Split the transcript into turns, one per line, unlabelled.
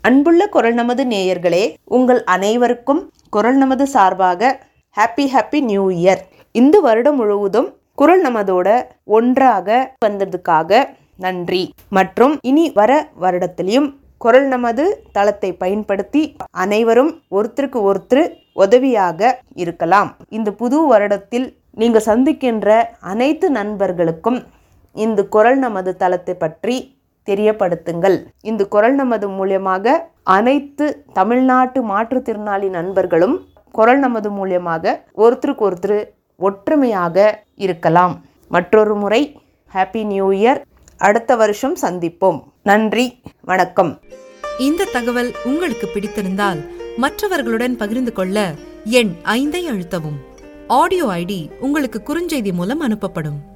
அன்புள்ள குரல் நமது நேயர்களே உங்கள் அனைவருக்கும் குரல் நமது சார்பாக ஹாப்பி ஹாப்பி நியூ இயர் இந்த வருடம் முழுவதும் குரல் நமதோட ஒன்றாக வந்ததுக்காக நன்றி மற்றும் இனி வர வருடத்திலையும் குரல் நமது தளத்தை பயன்படுத்தி அனைவரும் ஒருத்தருக்கு ஒருத்தர் உதவியாக இருக்கலாம் இந்த புது வருடத்தில் நீங்க சந்திக்கின்ற அனைத்து நண்பர்களுக்கும் இந்த குரல் நமது தளத்தை பற்றி தெரியப்படுத்துங்கள் இந்த குரல் நமது மூலியமாக அனைத்து தமிழ்நாட்டு மாற்றுத்திறனாளி நண்பர்களும் குரல் நமது மூலியமாக ஒருத்தருக்கு ஒருத்தர் ஒற்றுமையாக இருக்கலாம் மற்றொரு முறை ஹாப்பி நியூ இயர் அடுத்த வருஷம் சந்திப்போம் நன்றி வணக்கம்
இந்த தகவல் உங்களுக்கு பிடித்திருந்தால் மற்றவர்களுடன் பகிர்ந்து கொள்ள எண் ஐந்தை அழுத்தவும் ஆடியோ ஐடி உங்களுக்கு குறுஞ்செய்தி மூலம் அனுப்பப்படும்